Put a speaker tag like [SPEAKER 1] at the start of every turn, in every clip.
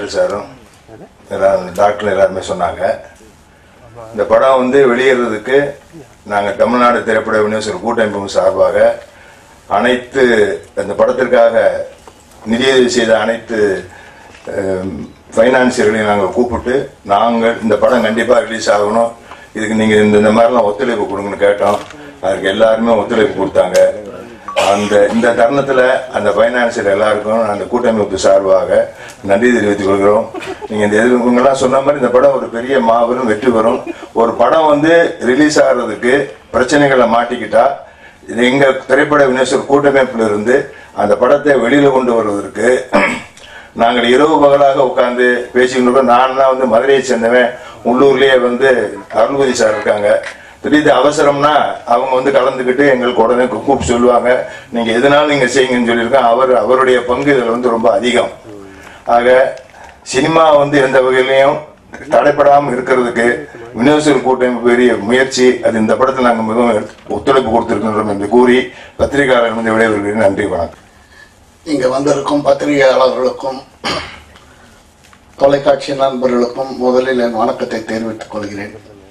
[SPEAKER 1] பாண்டியராஜ் சாரும் எல்லாரும் டாக்டர் எல்லாருமே சொன்னாங்க இந்த படம் வந்து வெளியேறதுக்கு நாங்கள் தமிழ்நாடு திரைப்பட விநியோகர் கூட்டமைப்பு சார்பாக அனைத்து அந்த படத்திற்காக நிதியுதவி செய்த அனைத்து ஃபைனான்சியர்களையும் நாங்கள் கூப்பிட்டு நாங்கள் இந்த படம் கண்டிப்பாக ரிலீஸ் ஆகணும் இதுக்கு நீங்கள் இந்த இந்த மாதிரிலாம் ஒத்துழைப்பு கொடுங்கன்னு கேட்டோம் அதுக்கு எல்லாருமே ஒத்துழைப்பு கொடுத்தாங்க அந்த இந்த தருணத்தில் அந்த ஃபைனான்சியர் எல்லாருக்கும் அந்த கூட்டமைப்பு சார்பாக நன்றி தெரிவித்துக் கொள்கிறோம் நீங்கள் இந்த இவங்கெல்லாம் சொன்ன மாதிரி இந்த படம் ஒரு பெரிய மாபெரும் வெற்றி பெறும் ஒரு படம் வந்து ரிலீஸ் ஆகிறதுக்கு பிரச்சனைகளை மாட்டிக்கிட்டா இது எங்க திரைப்பட விநியோகர் கூட்டமைப்பில் இருந்து அந்த படத்தை வெளியில கொண்டு வருவதற்கு நாங்கள் இரவு பகலாக உட்கார்ந்து பேசிக்கிட்டு இருக்கோம் நான் தான் வந்து மதுரையை சேர்ந்தவன் உள்ளூர்லயே வந்து அருள்பதி சார் இருக்காங்க திடீர்னு அவசரம்னா அவங்க வந்து கலந்துக்கிட்டு எங்களுக்கு உடனே கூப்பிட்டு சொல்லுவாங்க நீங்க எதனாலும் நீங்க செய்யுங்கன்னு சொல்லியிருக்கோம் அவர் அவருடைய பங்கு இதுல வந்து ரொம்ப அதிகம் ஆக சினிமா வந்து எந்த வகையிலையும் தடைப்படாமல் இருக்கிறதுக்கு விநியோகர் கூட்டமைப்பு பெரிய முயற்சி அது இந்த படத்தில் நாங்கள் மிகவும் எடுத்து- ஒத்துழைப்பு கொடுத்திருக்கின்றோம் என்று கூறி பத்திரிகையாளர் வந்து விடைபெறுகிறேன் நன்றி வணக்கம்
[SPEAKER 2] இங்க வந்திருக்கும் பத்திரிகையாளர்களுக்கும் தொலைக்காட்சி நண்பர்களுக்கும் முதலில் என் வணக்கத்தை தெரிவித்துக் கொள்கிறேன்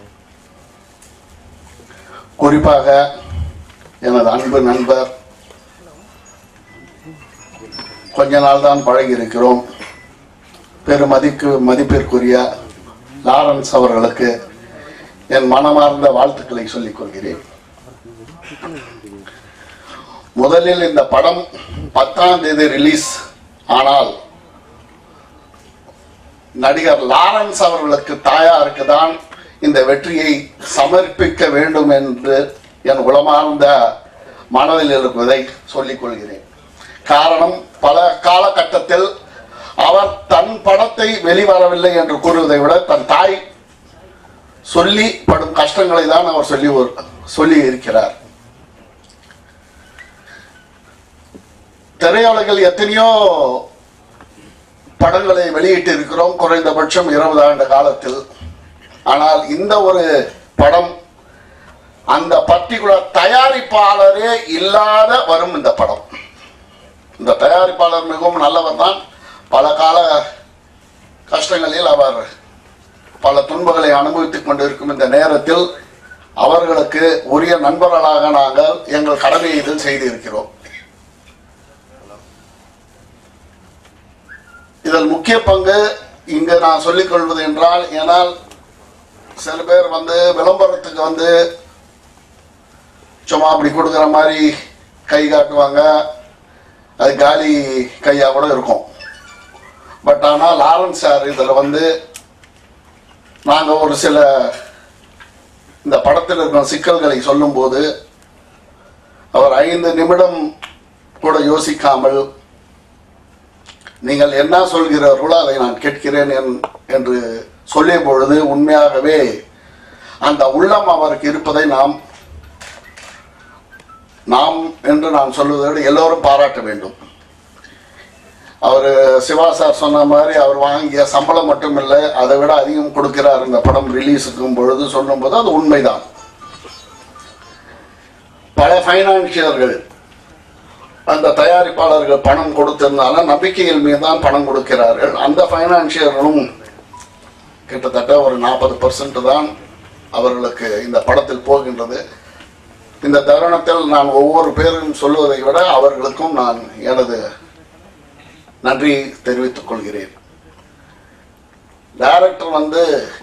[SPEAKER 2] குறிப்பாக எனது அன்பு நண்பர் கொஞ்ச நாள் தான் பழகி இருக்கிறோம் பெருமதிக்கு மதிப்பிற்குரிய லாரன்ஸ் அவர்களுக்கு என் மனமார்ந்த வாழ்த்துக்களை சொல்லிக் கொள்கிறேன் முதலில் இந்த படம் பத்தாம் தேதி ரிலீஸ் ஆனால் நடிகர் லாரன்ஸ் அவர்களுக்கு தாயாருக்கு தான் இந்த வெற்றியை சமர்ப்பிக்க வேண்டும் என்று என் உளமார்ந்த மனதில் இருப்பதை சொல்லிக் கொள்கிறேன் காரணம் பல காலகட்டத்தில் அவர் தன் படத்தை வெளிவரவில்லை என்று கூறுவதை விட தன் தாய் சொல்லி படும் கஷ்டங்களை தான் அவர் சொல்லி ஒரு- சொல்லி இருக்கிறார் திரையுலகில் எத்தனையோ படங்களை வெளியிட்டு இருக்கிறோம் குறைந்தபட்சம் இருபது ஆண்டு காலத்தில் ஆனால் இந்த ஒரு படம் அந்த பர்டிகுலர் தயாரிப்பாளரே இல்லாத வரும் இந்த படம் இந்த தயாரிப்பாளர் மிகவும் நல்லவர் தான் பல கால கஷ்டங்களில் அவர் பல துன்பங்களை அனுபவித்துக் கொண்டிருக்கும் இந்த நேரத்தில் அவர்களுக்கு உரிய நண்பர்களாக நாங்கள் எங்கள் கடமையை இதில் செய்திருக்கிறோம் இதில் முக்கிய பங்கு இங்கு நான் சொல்லிக் கொள்வது என்றால் ஏனால் சில பேர் வந்து விளம்பரத்துக்கு வந்து சும்மா அப்படி கொடுக்குற மாதிரி கை காட்டுவாங்க அது காலி கையா கூட இருக்கும் பட் ஆனால் லாரன்ஸ் சார் இதில் வந்து நாங்கள் ஒரு சில இந்த படத்தில் இருக்கிற சிக்கல்களை சொல்லும்போது அவர் ஐந்து நிமிடம் கூட யோசிக்காமல் நீங்கள் என்ன சொல்கிறீர்களோ அதை நான் கேட்கிறேன் என்- என்று சொல்லிய பொழுது உண்மையாகவே அந்த உள்ளம் அவருக்கு இருப்பதை நாம் நாம் என்று நான் சொல்வதை விட எல்லோரும் பாராட்ட வேண்டும் அவர் சிவா சார் சொன்ன மாதிரி அவர் வாங்கிய சம்பளம் மட்டும் இல்லை அதை விட அதிகம் கொடுக்கிறார் இந்த படம் ரிலீஸுக்கும் பொழுது சொல்லும்போது அது உண்மைதான் பல ஃபைனான்சியர்கள் அந்த தயாரிப்பாளர்கள் பணம் கொடுத்திருந்தாலும் நம்பிக்கையில் மீது தான் பணம் கொடுக்கிறார்கள் அந்த ஃபைனான்சியர்களும் கிட்டத்தட்ட ஒரு நாற்பது பர்சன்ட் தான் அவர்களுக்கு இந்த படத்தில் போகின்றது இந்த தருணத்தில் நான் ஒவ்வொரு பேரும் சொல்லுவதை விட அவர்களுக்கும் நான் எனது நன்றி தெரிவித்துக் கொள்கிறேன் டைரக்டர் வந்து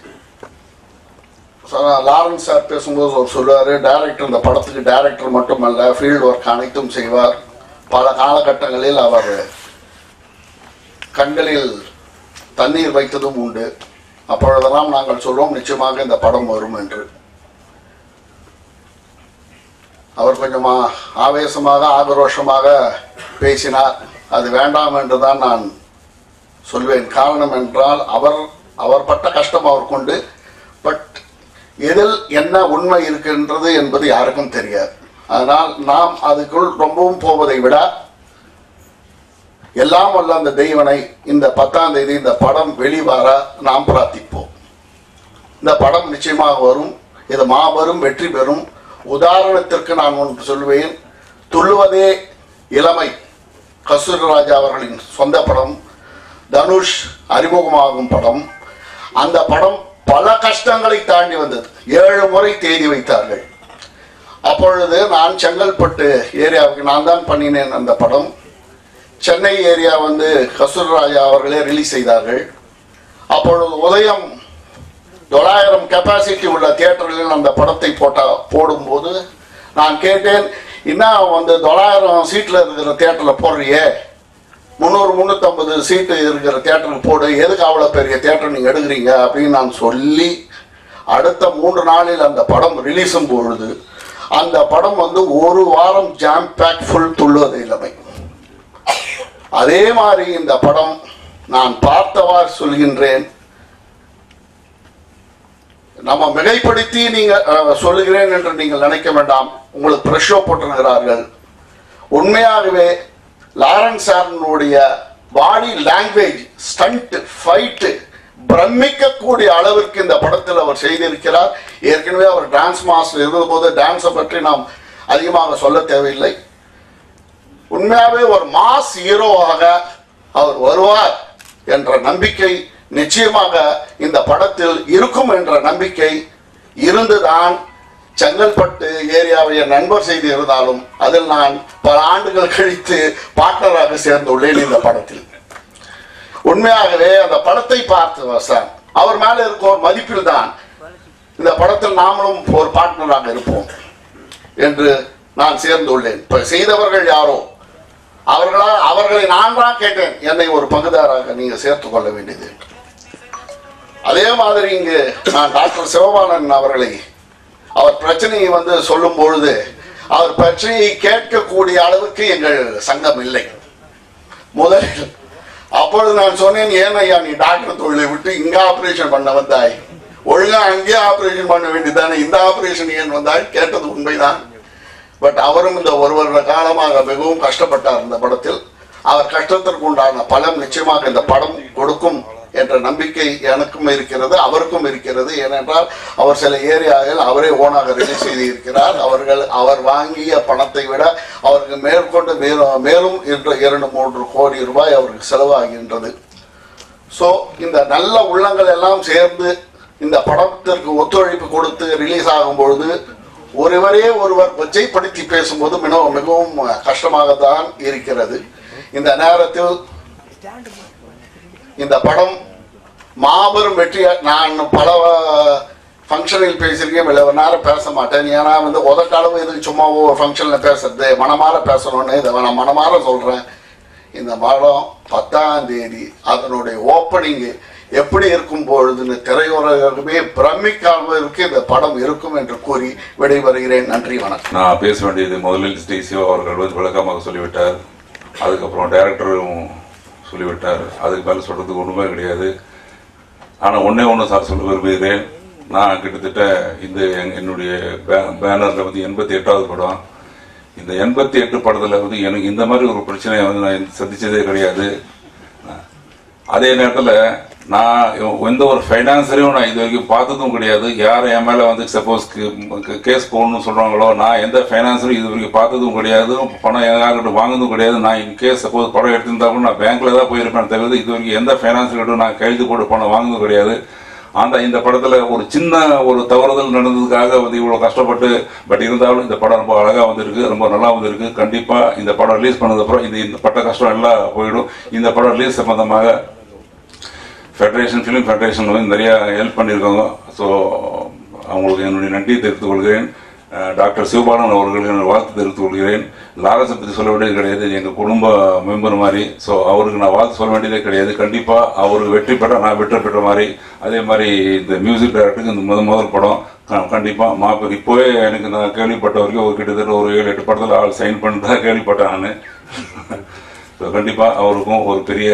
[SPEAKER 2] சொ- லாரன்ஸ் சார் பேசும்போது அவர் சொல்லுவார் டைரக்டர் இந்த படத்துக்கு டைரக்டர் மட்டுமல்ல ஃபீல்டு ஒர்க் அனைத்தும் செய்வார் பல காலகட்டங்களில் அவர் கண்களில் தண்ணீர் வைத்ததும் உண்டு அப்பொழுதெல்லாம் நாங்கள் சொல்வோம் நிச்சயமாக இந்த படம் வரும் என்று அவர் கொஞ்சம் ஆ- ஆவேசமாக ஆக்ரோஷமாக பேசினார் அது வேண்டாம் என்று தான் நான் சொல்வேன் காரணம் என்றால் அவர் அவர் பட்ட கஷ்டம் அவர் கொண்டு பட் எதில் என்ன உண்மை இருக்கின்றது என்பது யாருக்கும் தெரியாது அதனால் நாம் அதுக்குள் ரொம்பவும் போவதை விட எல்லாம் வல்ல அந்த தெய்வனை இந்த பத்தாம் தேதி இந்த படம் வெளிவர நாம் பிரார்த்திப்போம் இந்த படம் நிச்சயமாக வரும் இது மாபெரும் வெற்றி பெறும் உதாரணத்திற்கு நான் ஒன்று சொல்வேன் துள்ளுவதே இளமை கஸ்தூரி ராஜா அவர்களின் சொந்த படம் தனுஷ் அறிமுகமாகும் படம் அந்த படம் பல கஷ்டங்களை தாண்டி வந்தது ஏழு முறை தேதி வைத்தார்கள் அப்பொழுது நான் செங்கல்பட்டு ஏரியாவுக்கு நான் தான் பண்ணினேன் அந்த படம் சென்னை ஏரியா வந்து கஸ்தூர்ராஜா அவர்களே ரிலீஸ் செய்தார்கள் அப்பொழுது உதயம் தொள்ளாயிரம் கெப்பாசிட்டி உள்ள தியேட்டர்களில் அந்த படத்தை போட்டா போடும்போது நான் கேட்டேன் இன்னும் வந்து தொள்ளாயிரம் சீட்டில் இருக்கிற தியேட்டரில் போடுறியே முந்நூறு முந்நூற்றம்பது சீட்டு இருக்கிற தியேட்டருக்கு போடு எதுக்கு அவ்வளோ பெரிய தியேட்டர் நீங்கள் எடுக்கிறீங்க அப்படின்னு நான் சொல்லி அடுத்த மூன்று நாளில் அந்த படம் ரிலீஸும் பொழுது அந்த படம் வந்து ஒரு வாரம் ஜாம் பேக் ஃபுல் துள்ளுவது இளமை அதே மாதிரி இந்த படம் நான் பார்த்தவாறு சொல்கின்றேன் நம்ம மிகைப்படுத்தி நீங்க அஹ், சொல்லுகிறேன் என்று நீங்கள் நினைக்க வேண்டாம் உங்களுக்கு ப்ரெஷோ போட்டிருக்கிறார்கள் உண்மையாகவே லாரன்ஸ் சாரனுடைய பாடி லாங்குவேஜ் ஸ்டண்ட் ஃபைட்டு பிரமிக்கக்கூடிய அளவிற்கு இந்த படத்தில் அவர் செய்திருக்கிறார் ஏற்கனவே அவர் டான்ஸ் மாஸ்டர் இருந்தபோது டான்ஸை பற்றி நாம் அதிகமாக சொல்ல தேவையில்லை உண்மையாகவே ஒரு மாஸ் ஹீரோவாக அவர் வருவார் என்ற நம்பிக்கை நிச்சயமாக இந்த படத்தில் இருக்கும் என்ற நம்பிக்கை இருந்துதான் செங்கல்பட்டு ஏரியாவை என் நண்பர் செய்து இருந்தாலும் அதில் நான் பல ஆண்டுகள் கழித்து பார்ட்னராக சேர்ந்துள்ளேன் இந்த படத்தில் உண்மையாகவே அந்த படத்தை பார்த்து சார் அவர் மேல இருக்க ஒரு மதிப்பில் தான் இந்த படத்தில் நாமளும் ஒரு பார்ட்னராக இருப்போம் என்று நான் சேர்ந்துள்ளேன் இப்ப செய்தவர்கள் யாரோ அவர்களா அவர்களை நான் தான் கேட்டேன் என்னை ஒரு பங்குதாராக நீங்க சேர்த்துக் கொள்ள வேண்டியது என்று. அதே மாதிரி இங்கு நான் டாக்டர் சிவபாலன் அவர்களை அவர் பிரச்சனையை வந்து சொல்லும் பொழுது அவர் பிரச்சனையை கேட்கக்கூடிய அளவுக்கு எங்கள் சங்கம் இல்லை முதலில் அப்பொழுது நான் சொன்னேன் ஏன் ஐயா நீ டாக்டர் தொழிலை விட்டு இங்க ஆபரேஷன் பண்ண வந்தாய் ஒழுங்கா அங்கேயே ஆபரேஷன் பண்ண வேண்டியதானே இந்த ஆபரேஷன் ஏன் வந்தாய் கேட்டது உண்மைதான் பட் அவரும் இந்த ஒரு வருட காலமாக மிகவும் கஷ்டப்பட்டார் இந்த படத்தில் அவர் கஷ்டத்திற்கு உண்டான பலம் நிச்சயமாக இந்த படம் கொடுக்கும் என்ற நம்பிக்கை எனக்கும் இருக்கிறது அவருக்கும் இருக்கிறது ஏனென்றால் அவர் சில ஏரியாவில் அவரே ஓனாக ரிலீஸ் செய்திருக்கிறார் அவர்கள் அவர் வாங்கிய பணத்தை விட அவருக்கு மேற்கொண்டு மேலும் மேலும் இன்று இரண்டு மூன்று கோடி ரூபாய் அவருக்கு செலவாகின்றது ஸோ இந்த நல்ல உள்ளங்கள் எல்லாம் சேர்ந்து இந்த படத்திற்கு ஒத்துழைப்பு கொடுத்து ரிலீஸ் ஆகும் பொழுது ஒருவரே ஒருவர் கொச்சைப்படுத்தி பேசும்போது மிகவும் மிகவும் கஷ்டமாகத்தான் இருக்கிறது இந்த நேரத்தில் இந்த படம் மாபெரும் வெற்றி நான் பல ஃபங்க்ஷனில் பேசியிருக்கேன் இல்லை ஒரு நேரம் பேச மாட்டேன் ஏன்னா வந்து உதட்டளவு இது சும்மா ஒரு ஃபங்க்ஷனில் பேசுறது மனமாற பேசணும்னு இதை நான் மனமாற சொல்கிறேன் இந்த படம் பத்தாம் தேதி அதனுடைய ஓப்பனிங்கு எப்படி இருக்கும் பொழுதுன்னு திரையுலகமே பிரமிக்காமல் இருக்கு இந்த படம் இருக்கும் என்று கூறி விடைபெறுகிறேன் நன்றி வணக்கம்
[SPEAKER 3] நான் பேச வேண்டியது முதலில் ஸ்ரீ சிவா அவர்கள் வந்து விளக்கமாக சொல்லிவிட்டார் அதுக்கப்புறம் டைரக்டரும் சொல்லிவிட்டார் அதுக்கு மேலே சொல்றதுக்கு ஒன்றுமே கிடையாது ஆனால் ஒண்ணே ஒன்று சார் சொல்ல விரும்புகிறேன் நான் கிட்டத்தட்ட இந்த என்- என்னுடைய பே- பேனர்ல வந்து எண்பத்தி எட்டாவது படம் இந்த எண்பத்தி எட்டு படத்துல வந்து எனக்கு இந்த மாதிரி ஒரு பிரச்சனையை வந்து நான் சந்திச்சதே கிடையாது அதே நேரத்தில் நான் எந்த ஒரு ஃபைனான்சரையும் நான் இது வரைக்கும் பார்த்ததும் கிடையாது யார் என் மேலே வந்து சப்போஸ் கேஸ் போடணும்னு சொல்கிறாங்களோ நான் எந்த ஃபைனான்சரும் இது வரைக்கும் பார்த்ததும் கிடையாது பணம் யார்கிட்ட வாங்கினதும் கிடையாது நான் இன் கேஸ் சப்போஸ் படம் எடுத்திருந்தா கூட நான் பேங்க்கில் தான் போயிருப்பேன் தவிர இது வரைக்கும் எந்த ஃபைனான்ஸர்கிட்ட நான் கைது போட்டு பணம் வாங்கினதும் கிடையாது அந்த இந்த படத்துல ஒரு சின்ன ஒரு தவறுதல் நடந்ததுக்காக வந்து இவ்வளவு கஷ்டப்பட்டு பட் இருந்தாலும் இந்த படம் ரொம்ப அழகா வந்திருக்கு ரொம்ப நல்லா வந்திருக்கு கண்டிப்பா இந்த படம் ரிலீஸ் பண்ணதுக்கு அப்புறம் இந்த இந்த பட்ட கஷ்டம் எல்லாம் போயிடும் இந்த படம் ரிலீஸ் சம்பந்தமாக ஃபெடரேஷன் ஃபிலிம் ஃபெடரேஷன் வந்து நிறைய ஹெல்ப் பண்ணியிருக்காங்க ஸோ அவங்களுக்கு என்னுடைய நன்றியை தெரிவித்துக் கொள்கிறேன் அஹ் டாக்டர் சிவபாலன் அவர்களுக்கு என்னுடைய வாழ்த்து தெரிவித்துக் கொள்கிறேன் லாரஸை பற்றி சொல்ல வேண்டியது கிடையாது எங்கள் குடும்ப மெம்பர் மாதிரி ஸோ அவருக்கு நான் வாழ்த்து சொல்ல வேண்டியதே கிடையாது கண்டிப்பாக அவருக்கு வெற்றி பெற்ற நான் வெற்றி பெற்ற மாதிரி அதே மாதிரி இந்த மியூசிக் டைரக்டருக்கு இந்த முத முதல் படம் க- கண்டிப்பா மாப்பெரும் இப்போவே எனக்கு நான் கேள்விப்பட்ட வரைக்கும் ஒரு கிட்டத்தட்ட ஒரு ஏழு எட்டு படத்தில் ஆள் சைன் பண்ணிட்டு தான் கேள்விப்பட்டேன் நான் ஸோ கண்டிப்பாக அவருக்கும் ஒரு பெரிய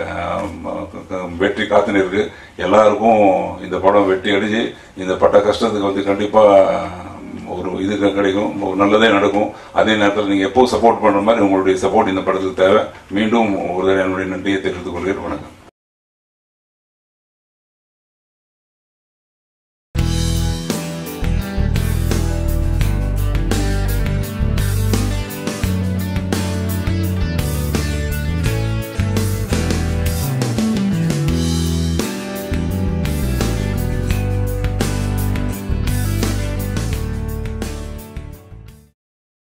[SPEAKER 3] ஆம், வெற்றி காத்துன்னு இருக்கு எல்லாருக்கும் இந்த படம் வெற்றி அடிச்சு இந்த பட்ட கஷ்டத்துக்கு வந்து கண்டிப்பாக ஒரு இது கிடைக்கும் ஒரு நல்லதே நடக்கும் அதே நேரத்தில் நீங்கள் எப்போ சப்போர்ட் பண்ணுற மாதிரி உங்களுடைய சப்போர்ட் இந்த படத்துக்கு தேவை மீண்டும் ஒரு தடவை என்னுடைய நன்றியை தெரிவித்துக் கொள்கிறேன் வணக்கம்